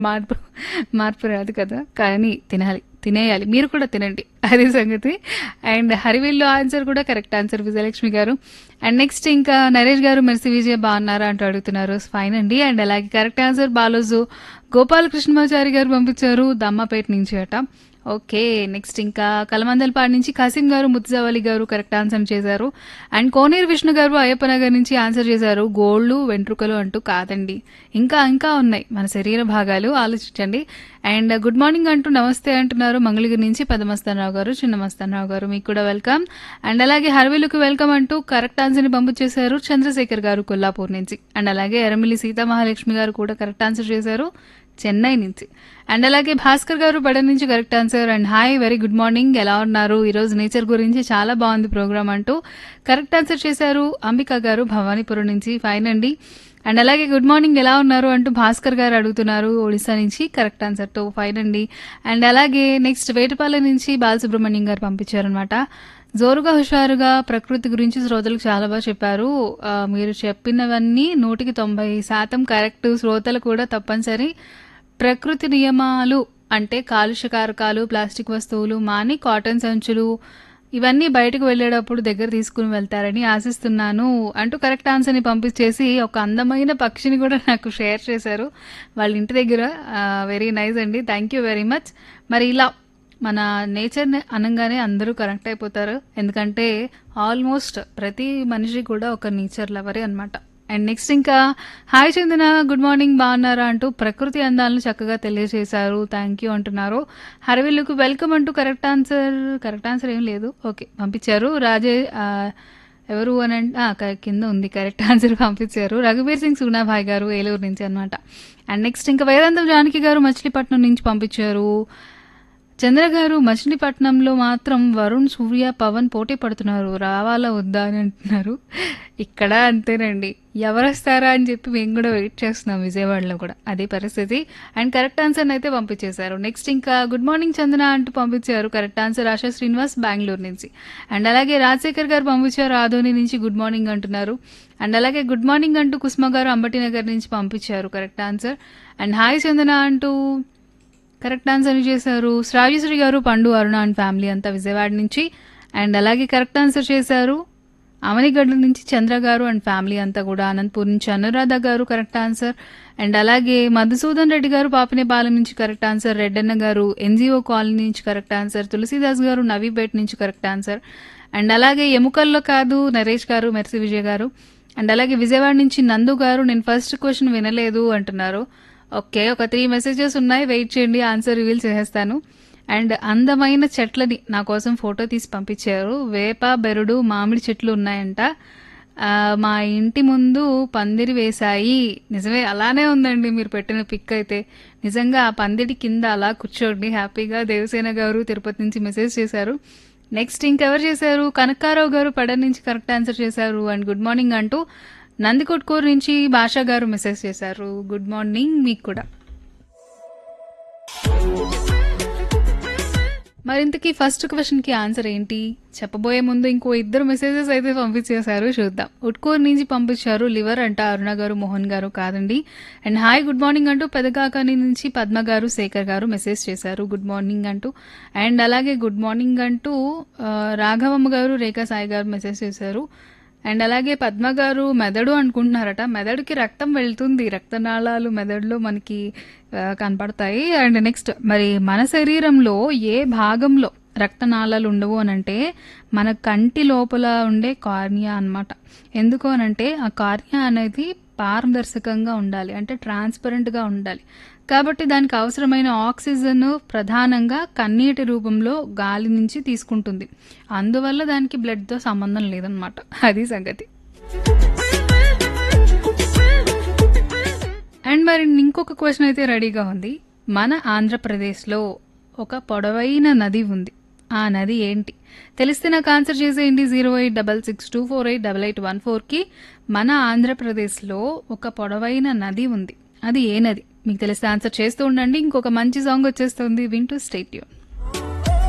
మార్పు మార్పు రాదు కదా కానీ తినాలి తినేయాలి మీరు కూడా తినండి అది సంగతి అండ్ హరివిల్లు ఆన్సర్ కూడా కరెక్ట్ ఆన్సర్ విజయలక్ష్మి గారు అండ్ నెక్స్ట్ ఇంకా నరేష్ గారు మెర్సి విజయ్ బాగున్నారా అంటూ అడుగుతున్నారు ఫైన్ అండి అండ్ అలాగే కరెక్ట్ ఆన్సర్ బాలోజు గోపాలకృష్ణమాచారి గారు పంపించారు దమ్మపేట నుంచి అట ఓకే నెక్స్ట్ ఇంకా కలమందలపాడు నుంచి కాసిం గారు ముత్తుజావలి గారు కరెక్ట్ ఆన్సర్ చేశారు అండ్ కోనేరు విష్ణు గారు అయ్యప్పనగర్ నుంచి ఆన్సర్ చేశారు గోళ్ళు వెంట్రుకలు అంటూ కాదండి ఇంకా ఇంకా ఉన్నాయి మన శరీర భాగాలు ఆలోచించండి అండ్ గుడ్ మార్నింగ్ అంటూ నమస్తే అంటున్నారు మంగళగిరి నుంచి పెద్దమస్తానరావు గారు చిన్న మస్తానరావు గారు మీకు కూడా వెల్కమ్ అండ్ అలాగే హర్విలుకు వెల్కమ్ అంటూ కరెక్ట్ ఆన్సర్ని పంపించేశారు చంద్రశేఖర్ గారు కొల్లాపూర్ నుంచి అండ్ అలాగే ఎరమిలి సీతామహాలక్ష్మి గారు కూడా కరెక్ట్ ఆన్సర్ చేశారు చెన్నై నుంచి అండ్ అలాగే భాస్కర్ గారు బడ నుంచి correct answer and hi very good morning ఎలా ఉన్నారు ఈరోజు నేచర్ గురించి చాలా బాగుంది ప్రోగ్రామ్ అంటూ కరెక్ట్ ఆన్సర్ చేశారు అంబిక గారు భవానీపురం నుంచి ఫైన్ అండి అండ్ అలాగే గుడ్ మార్నింగ్ ఎలా ఉన్నారు అంటూ భాస్కర్ గారు అడుగుతున్నారు ఒడిశా నుంచి కరెక్ట్ ఆన్సర్తో ఫైన్ అండి అండ్ అలాగే నెక్స్ట్ వేటపాలెం నుంచి బాలసుబ్రహ్మణ్యం గారు పంపించారనమాట జోరుగా హుషారుగా ప్రకృతి గురించి శ్రోతలకు చాలా బాగా చెప్పారు ఆ, మీరు చెప్పినవన్నీ నూటికి తొంభై శాతం కరెక్ట్ శ్రోతలు కూడా తప్పనిసరి ప్రకృతి నియమాలు అంటే కాలుష్య కారకాలు ప్లాస్టిక్ వస్తువులు మాని కాటన్ సంచులు ఇవన్నీ బయటకు వెళ్ళేటప్పుడు దగ్గర తీసుకుని వెళ్తారని ఆశిస్తున్నాను అంటూ కరెక్ట్ ఆన్సర్ని పంపించేసి ఒక అందమైన పక్షిని కూడా నాకు షేర్ చేశారు వాళ్ళ ఇంటి దగ్గర వెరీ నైస్ అండి థ్యాంక్ యూ వెరీ మచ్ మరి ఇలా మన నేచర్ని అనగానే అందరూ కనెక్ట్ అయిపోతారు ఎందుకంటే ఆల్మోస్ట్ ప్రతి మనిషి కూడా ఒక నేచర్ లవరే అన్నమాట అండ్ నెక్స్ట్ ఇంకా హాయ్ చందన గుడ్ మార్నింగ్ బాగున్నారా అంటూ ప్రకృతి అందాలను చక్కగా తెలియజేశారు థ్యాంక్ యూ అంటున్నారు హరవిల్లుకు వెల్కమ్ అంటూ కరెక్ట్ ఆన్సర్ కరెక్ట్ ఆన్సర్ ఏం లేదు ఓకే పంపించారు రాజే ఆ, ఎవరు అని అంటే ఆ, క- కింద ఉంది కరెక్ట్ ఆన్సర్ పంపించారు రఘుబీర్ సింగ్ సునాభాయ్ గారు ఏలూరు నుంచి అనమాట అండ్ నెక్స్ట్ ఇంకా వేదాంతం జానకి గారు మచిలీపట్నం నుంచి పంపించారు చంద్ర గారు మచిలీపట్నంలో మాత్రం వరుణ్ సూర్య పవన్ పోటీ పడుతున్నారు రావాలా వద్దా అని అంటున్నారు ఇక్కడ అంతేనండి ఎవరు వస్తారా అని చెప్పి మేము కూడా వెయిట్ చేస్తున్నాం విజయవాడలో కూడా అదే పరిస్థితి అండ్ కరెక్ట్ ఆన్సర్ అయితే పంపించేశారు నెక్స్ట్ ఇంకా గుడ్ మార్నింగ్ చందన అంటూ పంపించారు కరెక్ట్ ఆన్సర్ ఆశా శ్రీనివాస్ బెంగళూరు నుంచి అండ్ అలాగే రాజశేఖర్ గారు పంపించారు ఆదోని నుంచి గుడ్ మార్నింగ్ అంటున్నారు అండ్ అలాగే గుడ్ మార్నింగ్ అంటూ కుస్మ గారు అంబటి నగర్ నుంచి పంపించారు correct answer and hi Chandana అంటూ కరెక్ట్ ఆన్సర్ చేశారు శ్రావ్యశ్రీ గారు పండు అరుణ అండ్ ఫ్యామిలీ అంతా విజయవాడ నుంచి అండ్ అలాగే కరెక్ట్ ఆన్సర్ చేశారు అవనిగడ్డ నుంచి చంద్ర గారు అండ్ ఫ్యామిలీ అంతా కూడా అనంతపూర్ నుంచి అనురాధ గారు కరెక్ట్ ఆన్సర్ అండ్ అలాగే మధుసూదన్ రెడ్డి గారు పాపినేపాలెం నుంచి correct answer Reddanna garu NGO colony నుంచి కరెక్ట్ ఆన్సర్ తులసీదాస్ గారు నవీపేట్ నుంచి కరెక్ట్ ఆన్సర్ అండ్ అలాగే ఎముకల్లో కాదు నరేష్ గారు మెర్సి విజయ్ గారు అండ్ అలాగే విజయవాడ నుంచి నందు గారు నేను ఫస్ట్ క్వశ్చన్ వినలేదు అంటున్నారు ఓకే ఒక త్రీ మెసేజెస్ ఉన్నాయి వెయిట్ చేయండి ఆన్సర్ రివీల్ చేసేస్తాను అండ్ అందమైన చెట్లని నా కోసం ఫోటో తీసి పంపించారు వేప బెరుడు మామిడి చెట్లు ఉన్నాయంట ఆ, మా ఇంటి ముందు పందిరి వేశాయి నిజమే అలానే ఉందండి మీరు పెట్టిన పిక్ అయితే నిజంగా ఆ పందిరి కింద అలా కూర్చోండి హ్యాపీగా దేవసేన గారు తిరుపతి నుంచి మెసేజ్ చేశారు నెక్స్ట్ ఇంకెవరు చేశారు కనకారావు గారు పడన్ నుంచి కరెక్ట్ ఆన్సర్ చేశారు అండ్ గుడ్ మార్నింగ్ అంటూ నందికొట్కూరు నుంచి భాషా గారు మెసేజ్ చేశారు గుడ్ మార్నింగ్ మీకు కూడా మరింతకీ ఫస్ట్ క్వశ్చన్ కి ఆన్సర్ ఏంటి చెప్పబోయే ముందు ఇంకో ఇద్దరు మెసేజెస్ అయితే పంపించేశారు చూద్దాం ఉట్కూరు నుంచి పంపించారు లివర్ అంట అరుణ గారు మోహన్ గారు కాదండి అండ్ హాయ్ గుడ్ మార్నింగ్ అంటూ పెదకాకని నుంచి పద్మ గారు శేఖర్ గారు మెసేజ్ చేశారు గుడ్ మార్నింగ్ అంటూ అండ్ అలాగే గుడ్ మార్నింగ్ అంటూ ఆ, రాఘవమ్మ గారు రేఖా సాయి గారు మెసేజ్ చేశారు అండ్ అలాగే పద్మ గారు మెదడు అనుకుంటున్నారట మెదడుకి రక్తం వెళ్తుంది రక్తనాళాలు మెదడులో మనకి ఆ, కనపడతాయి అండ్ నెక్స్ట్ మరి మన శరీరంలో ఏ భాగంలో రక్తనాళాలు ఉండవు అని అంటే మన కంటి లోపల ఉండే కార్నియా అన్నమాట ఎందుకు అనంటే ఆ కార్నియా అనేది పారదర్శకంగా ఉండాలి అంటే ట్రాన్స్పరెంట్గా ఉండాలి కాబట్టి దానికి అవసరమైన ఆక్సిజన్ ప్రధానంగా కన్నీటి రూపంలో గాలి నుంచి తీసుకుంటుంది అందువల్ల దానికి బ్లడ్తో సంబంధం లేదనమాట అది సంగతి అండ్ మరి ఇంకొక క్వశ్చన్ అయితే రెడీగా ఉంది మన ఆంధ్రప్రదేశ్లో ఒక పొడవైన నది ఉంది ఆ నది ఏంటి తెలిస్తే నాకు ఆన్సర్ చేసేయండి zero eight double six two four eight double eight one ఫోర్కి మన ఆంధ్రప్రదేశ్లో ఒక పొడవైన నది ఉంది అది ఏ నది మీకు తెలిస్తే ఆన్సర్ చేస్తూ ఉండండి ఇంకొక మంచి సాంగ్ వచ్చేస్తుంది వింటూ స్టేట్యూన్